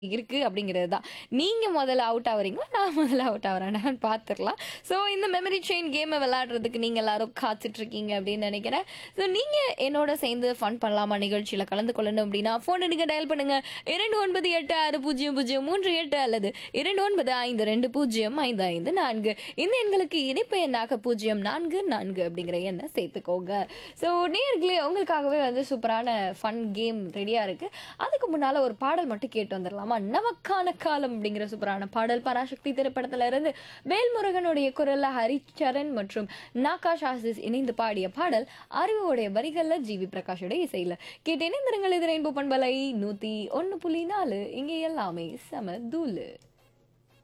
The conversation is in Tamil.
இருக்கு அப்படிங்கிறது தான் நீங்க முதல்ல அவுட் ஆகுறீங்களா நான் முதல்ல அவுட் ஆகுறேன்னு பார்த்துடலாம் ஸோ இந்த மெமரி செயின் கேமை விளையாடுறதுக்கு நீங்க எல்லாரும் காத்துட்டு இருக்கீங்க அப்படின்னு நினைக்கிறேன் ஸோ நீங்க என்னோட சேர்ந்து ஃபன் பண்ணலாமா நிகழ்ச்சியில கலந்து கொள்ளணும் அப்படின்னா ஃபோன் நீங்க டயல் பண்ணுங்க இரண்டு ஒன்பது எட்டு ஆறு பூஜ்ஜியம் பூஜ்ஜியம் மூன்று எட்டு அல்லது இரண்டு ஒன்பது ஐந்து ரெண்டு பூஜ்ஜியம் ஐந்து ஐந்து நான்கு இந்த எண்களுக்கு இணைப்பு எண்ணாக பூஜ்ஜியம் நான்கு நான்கு அப்படிங்கிற எண்ணை சேர்த்துக்கோங்க ஸோ நேர்களே உங்களுக்காகவே வந்து சூப்பரான ஃபன் கேம் ரெடியா இருக்கு அதுக்கு முன்னால ஒரு பாடல் மட்டும் கேட்டு வந்துடலாமா நமக்கான காலம் அப்படிங்கிற சூப்பரான பாடல் பராசக்தி திரைப்படத்துல இருந்து வேல்முருகனுடைய குரல்ல ஹரிச்சரன் மற்றும் நாகாஷ் ஆசிஸ் இணைந்து பாடிய பாடல் அறிவுடைய வரிகள்ல ஜிவி பிரகாஷோட இசையில கேட்டு இணைந்திருங்கள் இது ரெயின்போ பண்பலை நூத்தி ஒன்னு புள்ளி நாலு இங்கே எல்லாமே செம தூளு